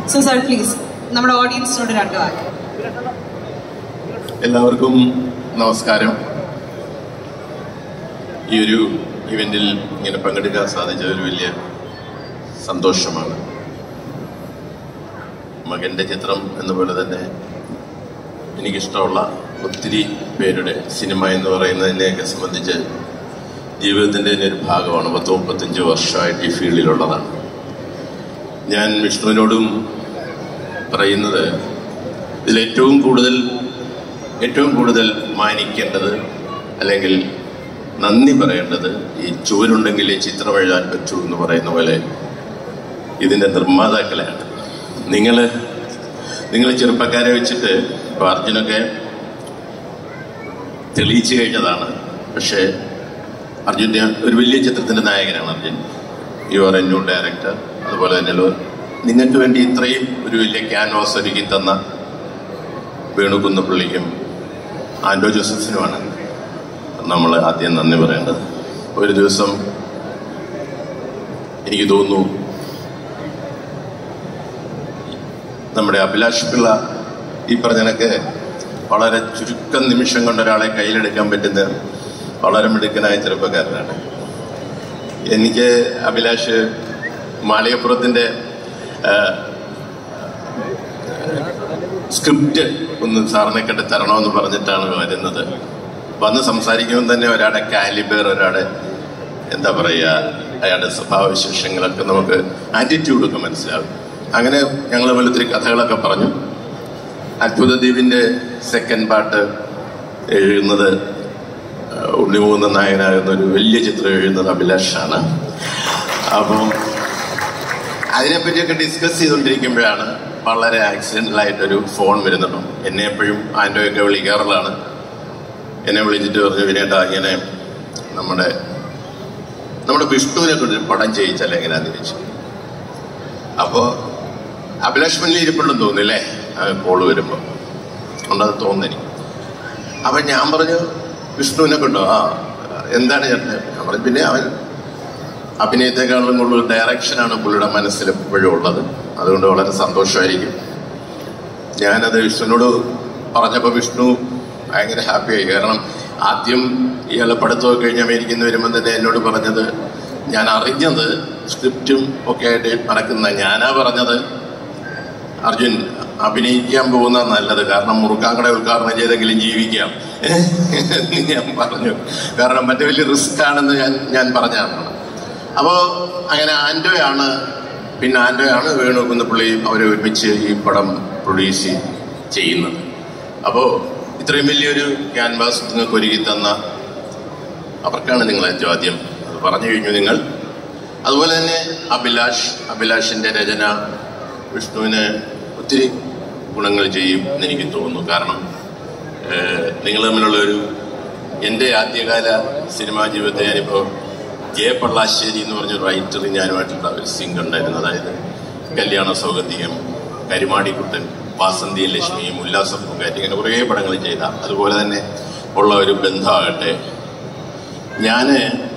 So sir please നമ്മുടെ ഓഡിയൻസിനോട് രണ്ട് വാക്ക് എല്ലാവർക്കും നമസ്കാരം ഈ ഒരു ഇവന്റിൽ ഇങ്ങനെ പങ്കെടുക്കാൻ സാധിച്ച ഒരു വലിയ സന്തോഷമാണ് മകന്റെ ചിത്രം എന്ന പോലെ തന്നെ എനിക്കിഷ്ടമുള്ള ഒത്തിരി പേരുടെ സിനിമ എന്ന് പറയുന്നതിനെയൊക്കെ സംബന്ധിച്ച് ജീവിതത്തിൻ്റെ തന്നെ ഒരു ഭാഗമാണ് പത്ത് മുപ്പത്തഞ്ച് വർഷമായിട്ട് ഈ ഫീൽഡിലുള്ളതാണ് ഞാൻ വിഷ്ണുവിനോടും പറയുന്നത് ഇതിലേറ്റവും കൂടുതൽ ഏറ്റവും കൂടുതൽ മാനിക്കേണ്ടത് അല്ലെങ്കിൽ നന്ദി പറയേണ്ടത് ഈ ചുവരുണ്ടെങ്കിൽ ഈ ചിത്രം എഴുതാൻ പറ്റൂ എന്ന് പറയുന്ന പോലെ ഇതിൻ്റെ നിർമ്മാതാക്കളെയാണ് നിങ്ങൾ നിങ്ങൾ ചെറുപ്പക്കാരെ വെച്ചിട്ട് ഇപ്പോൾ അർജുനൊക്കെ തെളിയിച്ചു കഴിഞ്ഞതാണ് പക്ഷേ അർജുൻ്റെ ഒരു വലിയ ചിത്രത്തിൻ്റെ നായകനാണ് Arjun you are a new director അതുപോലെ തന്നെ ലോ- നിങ്ങൾക്ക് വേണ്ടി ഇത്രയും ഒരു വലിയ ക്യാൻവാസ് ഒരുക്കി തന്ന വേണു കുന്നപ്പള്ളിക്കും ആൻഡോ ജോസഫിനുമാണ് നമ്മൾ ആദ്യം നന്ദി പറയേണ്ടത് ഒരു ദിവസം എനിക്ക് തോന്നുന്നു നമ്മുടെ അഭിലാഷ് പിള്ള ഈ പറഞ്ഞ കണക്ക് വളരെ ചുരുക്കം നിമിഷം കൊണ്ട് ഒരാളെ കയ്യിലെടുക്കാൻ പറ്റുന്ന വളരെ മിടുക്കനായ ചെറുപ്പക്കാരനാണ് എനിക്ക് അഭിലാഷ് മാളികപ്പുറത്തിൻ്റെ ആ, സ്ക്രിപ്റ്റ് ഒന്ന് സാറിനെ കണ്ട് തരണമെന്ന് പറഞ്ഞിട്ടാണ് വരുന്നത് വന്ന് സംസാരിക്കുമ്പോൾ തന്നെ ഒരാളുടെ കാലിബർ ഒരാളുടെ എന്താ പറയുക അയാളുടെ സ്വഭാവവിശേഷങ്ങളൊക്കെ നമുക്ക് ആറ്റിറ്റ്യൂഡൊക്കെ മനസ്സിലാവും അങ്ങനെ ഞങ്ങൾ തമ്മിൽ ഒത്തിരി കഥകളൊക്കെ പറഞ്ഞു അത്ഭുത ദ്വീപിൻ്റെ സെക്കൻഡ് പാട്ട് എഴുതുന്നത് ഉണ്ണിമൂന്ന നായകനാകുന്ന ഒരു വലിയ ചിത്രം എഴുതുന്നത് അഭിലാഷാണ് അപ്പം അതിനെപ്പറ്റിയൊക്കെ ഡിസ്കസ് ചെയ്തുകൊണ്ടിരിക്കുമ്പോഴാണ് വളരെ ആക്സിഡൻ്റലായിട്ടൊരു ഫോൺ വരുന്നുണ്ടോ എന്നെ എപ്പോഴും ആൻഡോയൊക്കെ വിളിക്കാറുള്ളതാണ് എന്നെ വിളിച്ചിട്ട് പറഞ്ഞു വിനേട്ടാ ഇങ്ങനെ നമ്മുടെ നമ്മുടെ വിഷ്ണുവിനെ കൊണ്ടൊരു പടം ചെയ്യിച്ചാൽ എങ്ങനെയാന്ന് ചോദിച്ചു അപ്പോൾ അഭിലാഷ് മല്ലി ഇരിപ്പുണ്ടെന്ന് തോന്നില്ലേ ആ കോള് വരുമ്പോൾ ഉണ്ടത് തോന്നി അപ്പം ഞാൻ പറഞ്ഞു വിഷ്ണുവിനെ കൊണ്ടോ ആ എന്താണ് ചേട്ടൻ ഞാൻ പറഞ്ഞു പിന്നെ അവൻ അഭിനയത്തെക്കാളും കൂടുതൽ ഡയറക്ഷനാണ് പുള്ളിയുടെ മനസ്സിൽ എപ്പോഴും ഉള്ളത് അതുകൊണ്ട് വളരെ സന്തോഷമായിരിക്കും ഞാനത് വിഷ്ണുവിനോട് പറഞ്ഞപ്പോൾ വിഷ്ണു ഭയങ്കര ഹാപ്പിയായി കാരണം ആദ്യം ഇയാളെ പഠിത്തമൊക്കെ കഴിഞ്ഞ് അമേരിക്കയിൽ നിന്ന് വരുമ്പോൾ തന്നെ എന്നോട് പറഞ്ഞത് ഞാൻ അറിഞ്ഞത് സ്ക്രിപ്റ്റും ഒക്കെ ആയിട്ട് നടക്കുന്ന ഞാനാ പറഞ്ഞത് അർജുൻ അഭിനയിക്കാൻ പോകുന്ന നല്ലത് കാരണം മുറുക്കാങ്കട ഉദ്ഘാടനം ചെയ്തെങ്കിലും ജീവിക്കാം എന്ന് ഞാൻ പറഞ്ഞു കാരണം മറ്റു വലിയ റിസ്ക് ആണെന്ന് ഞാൻ ഞാൻ പറഞ്ഞതാണ് അപ്പോൾ അങ്ങനെ ആൻഡോയാണ് പിന്നെ ആൻഡോയാണ് വേണു കുന്നപ്പള്ളി അവരെ ഒരുമിച്ച് ഈ പടം പ്രൊഡ്യൂസ് ചെയ്യുന്നത് അപ്പോൾ ഇത്രയും വലിയൊരു ക്യാൻവാസ് നിങ്ങൾക്ക് ഒരുക്കി തന്ന അവർക്കാണ് നിങ്ങളെ ചോദ്യം അത് പറഞ്ഞു കഴിഞ്ഞു നിങ്ങൾ അതുപോലെ തന്നെ അഭിലാഷ് അഭിലാഷിൻ്റെ രചന വിഷ്ണുവിന് ഒത്തിരി ഗുണങ്ങൾ ചെയ്യും എന്ന് എനിക്ക് തോന്നുന്നു കാരണം ഏഹ്, നിങ്ങൾ തമ്മിലുള്ള ഒരു എൻ്റെ ആദ്യകാല സിനിമാ ജീവിതത്തെ ഞാനിപ്പോൾ ജെ പള്ളാശ്ശേരി എന്ന് പറഞ്ഞ റൈറ്റർ ഞാനുമായിട്ടുള്ള ഒരു സിങ്ക് ഉണ്ടായിരുന്നു അതായത് കല്യാണ സൗഗന്ധികം കരിമാടിക്കുട്ടൻ വാസന്തി ലക്ഷ്മിയും ഉല്ലാസം പൂങ്കാറ്റ് ഇങ്ങനെ കുറേ പടങ്ങൾ ചെയ്ത അതുപോലെ തന്നെ ഉള്ള ഒരു ബന്ധമാകട്ടെ ഞാൻ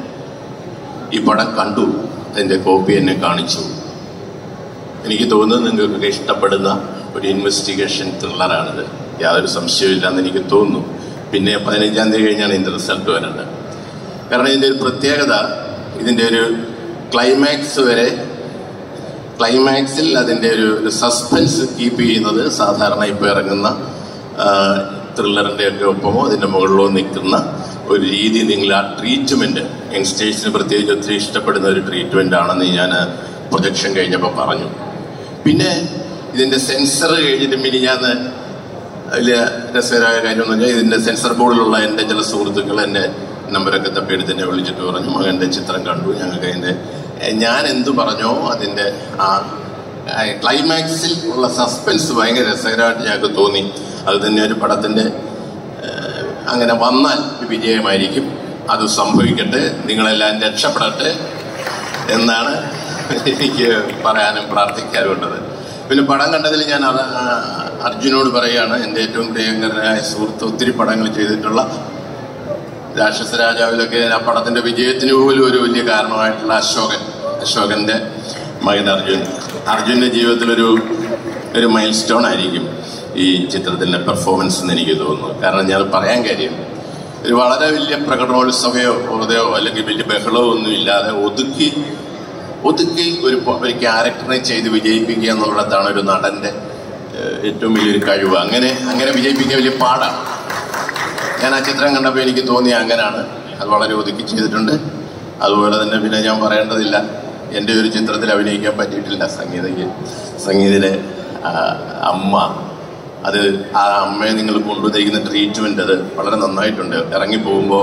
ഈ പടം കണ്ടു അതിൻ്റെ കോപ്പി എന്നെ കാണിച്ചു എനിക്ക് തോന്നുന്നത് നിങ്ങൾക്കൊക്കെ ഇഷ്ടപ്പെടുന്ന ഒരു ഇൻവെസ്റ്റിഗേഷൻ ത്രില്ലറാണിത് യാതൊരു സംശയമില്ലെന്ന് എനിക്ക് തോന്നുന്നു പിന്നെ പതിനഞ്ചാം തീയതി കഴിഞ്ഞാണ് ഇതിൻ്റെ റിസൾട്ട് വരേണ്ടത് കാരണം ഇതിൻ്റെ ഒരു പ്രത്യേകത ഇതിൻ്റെ ഒരു ക്ലൈമാക്സ് വരെ ക്ലൈമാക്സിൽ അതിൻ്റെ ഒരു ഒരു സസ്പെൻസ് കീപ്പ് ചെയ്യുന്നത് സാധാരണ ഇപ്പോൾ ഇറങ്ങുന്ന ത്രില്ലറിൻ്റെ ഒക്കെ ഒപ്പമോ അതിൻ്റെ മുകളിലോ നിൽക്കുന്ന ഒരു രീതി നിങ്ങൾ ആ ട്രീറ്റ്മെൻറ്റ് യങ്സ്റ്റേഴ്സിന് പ്രത്യേകിച്ച് ഒത്തിരി ഇഷ്ടപ്പെടുന്ന ഒരു ട്രീറ്റ്മെൻ്റ് ആണെന്ന് ഞാൻ പ്രൊജക്ഷൻ കഴിഞ്ഞപ്പോൾ പറഞ്ഞു പിന്നെ ഇതിൻ്റെ സെൻസർ കഴിഞ്ഞിട്ട് മിനിഞ്ഞാന്ന് അതിൽ രസകരമായ കാര്യം എന്ന് പറഞ്ഞാൽ ഇതിൻ്റെ സെൻസർ ബോർഡിലുള്ള എൻ്റെ ചില സുഹൃത്തുക്കൾ എൻ്റെ നമ്പരൊക്കെ തപ്പിയെടുത്ത് എന്നെ വിളിച്ചിട്ട് പറഞ്ഞു മകൻ്റെ ചിത്രം കണ്ടു ഞങ്ങൾക്ക് അതിൻ്റെ എ, ഞാൻ എന്തു പറഞ്ഞോ അതിൻ്റെ ആ ആ ക്ലൈമാക്സിൽ ഉള്ള സസ്പെൻസ് ഭയങ്കര രസകരമായിട്ട് ഞങ്ങൾക്ക് തോന്നി അത് തന്നെ ഒരു പടത്തിൻ്റെ ഏഹ്, അങ്ങനെ വന്നാൽ ഒരു വിജയമായിരിക്കും അത് സംഭവിക്കട്ടെ നിങ്ങളെല്ലാം രക്ഷപ്പെടട്ടെ എന്നാണ് എനിക്ക് പറയാനും പ്രാർത്ഥിക്കാനും ഉള്ളത് പിന്നെ പടം കണ്ടതിൽ ഞാൻ അർ- ആ, അർജുനോട് പറയുകയാണ് എൻ്റെ ഏറ്റവും പ്രിയങ്കരനായ സുഹൃത്ത് ഒത്തിരി പടങ്ങൾ ചെയ്തിട്ടുള്ള രാക്ഷസ രാജാവിലൊക്കെ ആ പടത്തിന്റെ വിജയത്തിന് പോലും ഒരു വലിയ കാരണമായിട്ടുള്ള അശോകൻ അശോകന്റെ മകൻ അർജുൻ അർജുൻ്റെ ജീവിതത്തിലൊരു ഒരു മൈൽ സ്റ്റോൺ ആയിരിക്കും ഈ ചിത്രത്തിൻ്റെ പെർഫോമൻസ് എന്ന് എനിക്ക് തോന്നുന്നു കാരണം ഞാൻ പറയാൻ കാര്യം ഒരു വളരെ വലിയ പ്രകടനോത്സവയോ ഓതയോ അല്ലെങ്കിൽ വലിയ ബഹളമോ ഒന്നും ഇല്ലാതെ ഒതുക്കി ഒതുക്കി ഒരു പ- ഒരു ക്യാരക്ടറിനെ ചെയ്ത് വിജയിപ്പിക്കുക എന്നുള്ളതാണ് ഒരു നടന്റെ ഏഹ്, ഏറ്റവും വലിയൊരു കഴിവ് അങ്ങനെ അങ്ങനെ വിജയിപ്പിക്കുക വലിയ പാടാണ് ഞാൻ ആ ചിത്രം കണ്ടപ്പോൾ എനിക്ക് തോന്നി അങ്ങനെയാണ് അത് വളരെ ഒതുക്കി ചെയ്തിട്ടുണ്ട് അതുപോലെ തന്നെ പിന്നെ ഞാൻ പറയേണ്ടതില്ല എൻ്റെ ഒരു ചിത്രത്തിൽ അഭിനയിക്കാൻ പറ്റിയിട്ടില്ല സംഗീതയ്ക്ക് സംഗീതയിലെ ആ, അമ്മ അത് ആ അമ്മയെ നിങ്ങൾ കൊണ്ടുവന്നിരിക്കുന്ന ട്രീറ്റ്മെൻ്റ് അത് വളരെ നന്നായിട്ടുണ്ട് ഇറങ്ങി പോകുമ്പോൾ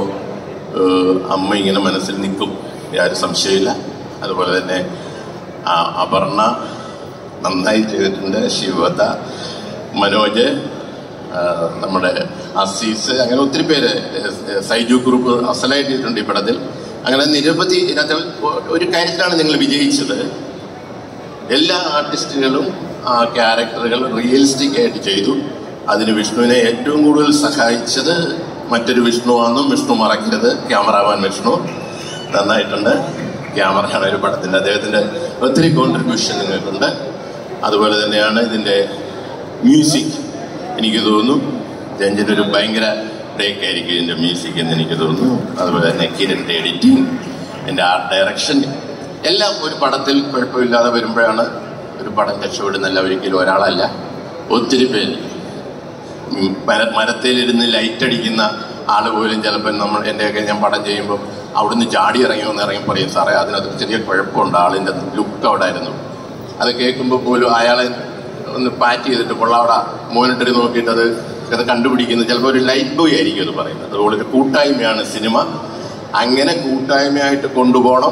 അമ്മ ഇങ്ങനെ മനസ്സിൽ നിൽക്കും യാതൊരു സംശയമില്ല അതുപോലെ തന്നെ ആ, അപർണ നന്നായി ചെയ്തിട്ടുണ്ട് ശിവത മനോജ് ആ, നമ്മുടെ അസീസ് അങ്ങനെ ഒത്തിരി പേര് ഏഹ്, സൈജു ഗ്രൂപ്പ് അസലായിട്ട് ചെയ്തിട്ടുണ്ട് ഈ പടത്തിൽ അങ്ങനെ നിരവധി ഇതിനകത്ത് ഒരു കാര്യത്തിലാണ് നിങ്ങൾ വിജയിച്ചത് എല്ലാ ആർട്ടിസ്റ്റുകളും ആ ക്യാരക്ടറുകൾ റിയലിസ്റ്റിക് ആയിട്ട് ചെയ്തു അതിന് വിഷ്ണുവിനെ ഏറ്റവും കൂടുതൽ സഹായിച്ചത് മറ്റൊരു വിഷ്ണുവാണെന്നും വിഷ്ണു മറക്കരുത് ക്യാമറാമാൻ വിഷ്ണു നന്നായിട്ടുണ്ട് ക്യാമറയാണ് ഒരു പടത്തിൻ്റെ അദ്ദേഹത്തിൻ്റെ ഒത്തിരി കോൺട്രിബ്യൂഷൻ നിങ്ങൾക്കുണ്ട് അതുപോലെ തന്നെയാണ് ഇതിൻ്റെ മ്യൂസിക് എനിക്ക് തോന്നുന്നു രഞ്ജൻ ഒരു ഭയങ്കര ബ്രേക്ക് ആയിരിക്കും ഇതിൻ്റെ മ്യൂസിക് എന്ന് എനിക്ക് തോന്നുന്നു അതുപോലെ തന്നെ കിരണിൻ്റെ എഡിറ്റിംഗ് എൻ്റെ ആർട്ട് ഡയറക്ഷൻ എല്ലാം ഒരു പടത്തിൽ കുഴപ്പമില്ലാതെ വരുമ്പോഴാണ് ഒരു പടം രക്ഷപ്പെടുന്നല്ല ഒരിക്കലും ഒരാളല്ല ഒത്തിരി പേര് ഉം, മര മരത്തിലിരുന്ന് ലൈറ്റ് അടിക്കുന്ന ആള് പോലും ചിലപ്പോൾ നമ്മൾ എൻ്റെയൊക്കെ ഞാൻ പടം ചെയ്യുമ്പോൾ അവിടുന്ന് ചാടി ഇറങ്ങി വന്ന് ഇറങ്ങി പറയും സാറേ അതിനകത്ത് ചെറിയ കുഴപ്പമുണ്ട് ആളിൻ്റെ ലുക്ക് അവിടെ ആയിരുന്നു അത് കേൾക്കുമ്പോൾ പോലും അയാളെ ഒന്ന് പാറ്റ് ചെയ്തിട്ട് കൊള്ളാവിടെ മോണിറ്ററിൽ നോക്കിയിട്ട് അത് അത് കണ്ടുപിടിക്കുന്നത് ചിലപ്പോൾ ഒരു ലൈറ്റ് ബോയ് ആയിരിക്കും അത് പറയുന്നത് അതുപോലെ ഒരു കൂട്ടായ്മയാണ് സിനിമ അങ്ങനെ കൂട്ടായ്മയായിട്ട് കൊണ്ടുപോകണം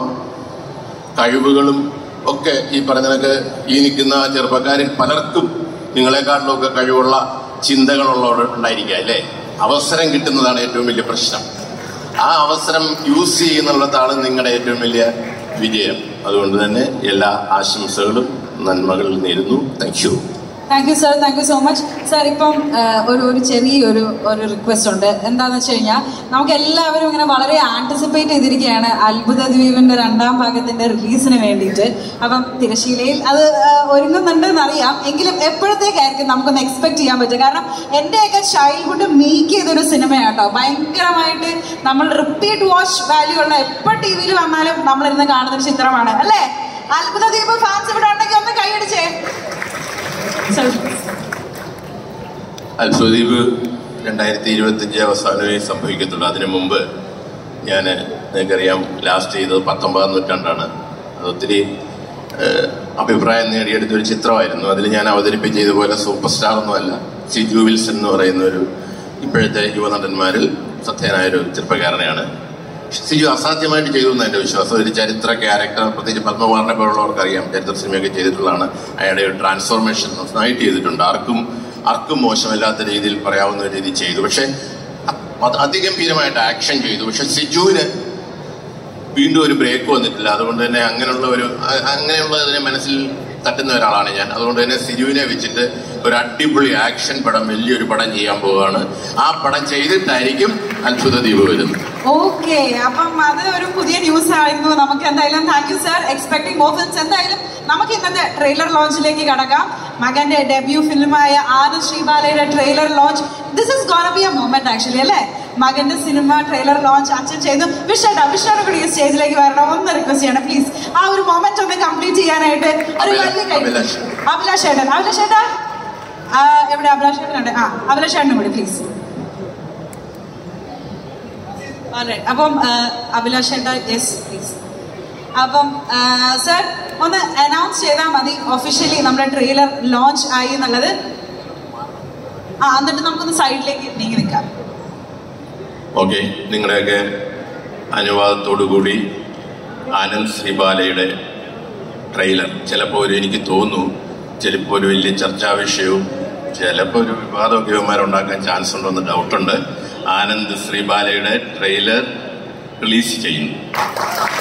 കഴിവുകളും ഒക്കെ ഈ പറഞ്ഞതൊക്കെ ഈ നിൽക്കുന്ന ചെറുപ്പക്കാരിൽ പലർക്കും നിങ്ങളെക്കാട്ടിലൊക്കെ കഴിവുള്ള ചിന്തകളുള്ളവർ ഉണ്ടായിരിക്കുക അല്ലേ അവസരം കിട്ടുന്നതാണ് ഏറ്റവും വലിയ പ്രശ്നം ആ അവസരം യൂസ് ചെയ്യുന്നുള്ളതാണ് നിങ്ങളുടെ ഏറ്റവും വലിയ വിജയം അതുകൊണ്ട് തന്നെ എല്ലാ ആശംസകളും നന്മകൾ നേരുന്നു thank you thank you sir thank you so much sir ഇപ്പം ആ, ഒരു ഒരു ചെറിയൊരു ഒരു റിക്വസ്റ്റ് ഉണ്ട് എന്താണെന്ന് വെച്ച് കഴിഞ്ഞാൽ നമുക്ക് എല്ലാവരും ഇങ്ങനെ വളരെ ആൻറ്റിസിപ്പേറ്റ് ചെയ്തിരിക്കുകയാണ് അത്ഭുത ദ്വീപിന്റെ രണ്ടാം ഭാഗത്തിന്റെ റിലീസിന് വേണ്ടിയിട്ട് അപ്പം തിരശീലയിൽ അത് ആ, ഒരുങ്ങുന്നുണ്ടെന്ന് അറിയാം എങ്കിലും എപ്പോഴത്തേക്കായിരിക്കും നമുക്കൊന്ന് എക്സ്പെക്ട് ചെയ്യാൻ പറ്റും കാരണം എൻ്റെയൊക്കെ ചൈൽഡ്ഹുഡ് മീക്ക് ചെയ്തൊരു സിനിമയാട്ടോ ഭയങ്കരമായിട്ട് നമ്മൾ റിപ്പീറ്റ് വാച്ച് വാല്യൂ ഉള്ള എപ്പോൾ ടി വിയിൽ വന്നാലും നമ്മളിരുന്ന് കാണുന്ന ഒരു ചിത്രമാണ് അല്ലേ അത്ഭുത ദ്വീപ് ഫാൻസ് ഇവിടെ ഉണ്ടെങ്കിൽ ഒന്ന് കൈയടിച്ചേ സർ അൽസ്വദീപ് രണ്ടായിരത്തി ഇരുപത്തിയഞ്ച് അവസാനമേ സംഭവിക്കത്തുള്ളൂ അതിനു മുമ്പ് ഞാൻ നിങ്ങൾക്കറിയാം ലാസ്റ്റ് ചെയ്തത് പത്തൊമ്പതാം നൂറ്റാണ്ടാണ് അത് ഒത്തിരി ഏഹ്, അഭിപ്രായം നേടിയെടുത്ത ഒരു ചിത്രമായിരുന്നു അതിൽ ഞാൻ അവതരിപ്പിച്ച ഇതുപോലെ സൂപ്പർ സ്റ്റാർ ഒന്നുമല്ല സിജു വിൽസൺ എന്ന് പറയുന്ന ഒരു ഇപ്പോഴത്തെ യുവനടന്മാരിൽ ശ്രദ്ധേയനായ ഒരു ചെറുപ്പക്കാരനെയാണ് സിജു അസാധ്യമായിട്ട് ചെയ്തു എന്ന് എൻ്റെ വിശ്വാസം ഒരു ചരിത്ര ക്യാരക്ടർ പ്രത്യേകിച്ച് പത്മകുമാറിനെ പോലുള്ളവർക്ക് അറിയാം ചരിത്ര സിനിമയൊക്കെ ചെയ്തിട്ടുള്ളതാണ് അയാളുടെ ഒരു ട്രാൻസ്ഫോർമേഷൻ നന്നായിട്ട് ചെയ്തിട്ടുണ്ട് ആർക്കും ആർക്കും മോശമല്ലാത്ത രീതിയിൽ പറയാവുന്ന ഒരു രീതി ചെയ്തു പക്ഷേ അത് അതിഗംഭീരമായിട്ട് ആക്ഷൻ ചെയ്തു പക്ഷെ സിജുവിന് വീണ്ടും ഒരു ബ്രേക്ക് വന്നിട്ടില്ല അതുകൊണ്ട് തന്നെ അങ്ങനെയുള്ള ഒരു അ- അങ്ങനെയുള്ളതിനെ മനസ്സിൽ തട്ടുന്ന ഒരാളാണ് ഞാൻ അതുകൊണ്ട് തന്നെ സിജുവിനെ വെച്ചിട്ട് ഒരു അടിപൊളി ആക്ഷൻ പടം വലിയൊരു പടം ചെയ്യാൻ പോവുകയാണ് ആ പടം ചെയ്തിട്ടായിരിക്കും അത്ഭുത ദ്വീപ് വരുന്നത് ഓക്കെ അപ്പം അത് ഒരു പുതിയ ന്യൂസ് ആയിരുന്നു നമുക്ക് എന്തായാലും thank you sir expecting more films എന്തായാലും നമുക്ക് ഇന്നത്തെ ട്രെയിലർ ലോഞ്ചിലേക്ക് കടക്കാം മകന്റെ ഡെബ്യൂ ഫിലിമായ ആനന്ദ് ശ്രീബാലയുടെ trailer launch this is gonna be a moment actually അല്ലേ മകന്റെ സിനിമ ട്രെയിലർ ലോഞ്ച് അച്ഛൻ ചെയ്തു വിഷേട്ട വിഷേട്ട കൂടി ഈ സ്റ്റേജിലേക്ക് വരണം ഒന്ന് റിക്വസ്റ്റ് ചെയ്യണം പ്ലീസ് ആ ഒരു മൊമെന്റ് ഒന്ന് കംപ്ലീറ്റ് ചെയ്യാനായിട്ട് ഒരു അഭിലാഷ്, വലിയ കൈ അഭിലാഷ്. അഭിലാഷ് ഏട്ടൻ അഭിലാഷ് ഏട്ടാ ആ, എവിടെ അഭിലാഷ് ഏട്ടനുണ്ട് ആ അഭിലാഷ് ഏട്ടനും കൂടി പ്ലീസ് Alright. അപ്പം ആ, അഭിലാഷ് ഏട്ടാ യെസ് പ്ലീസ് അപ്പം സർ ഒന്ന് അനൗൺസ് ചെയ്താൽ മതി ഒഫീഷ്യലി നമ്മുടെ ട്രെയിലർ ലോഞ്ച് ആയി എന്നുള്ളത് ആ എന്നിട്ട് നമുക്കൊന്ന് സൈഡിലേക്ക് നീങ്ങി നിൽക്കാം ഓക്കെ നിങ്ങളുടെയൊക്കെ അനുവാദത്തോടു കൂടി ആനന്ദ് ശ്രീബാലയുടെ ട്രെയിലർ ചിലപ്പോൾ ഒരു എനിക്ക് തോന്നുന്നു ചിലപ്പോൾ ഒരു വലിയ ചർച്ചാ വിഷയവും ചിലപ്പോൾ ഒരു വിവാദമൊക്കെ ഇവന്മാരുണ്ടാക്കാൻ ചാൻസ് ഉണ്ടോന്ന് ഡൗട്ടുണ്ട് ആനന്ദ് ശ്രീബാലയുടെ ട്രെയിലർ റിലീസ് ചെയ്യുന്നു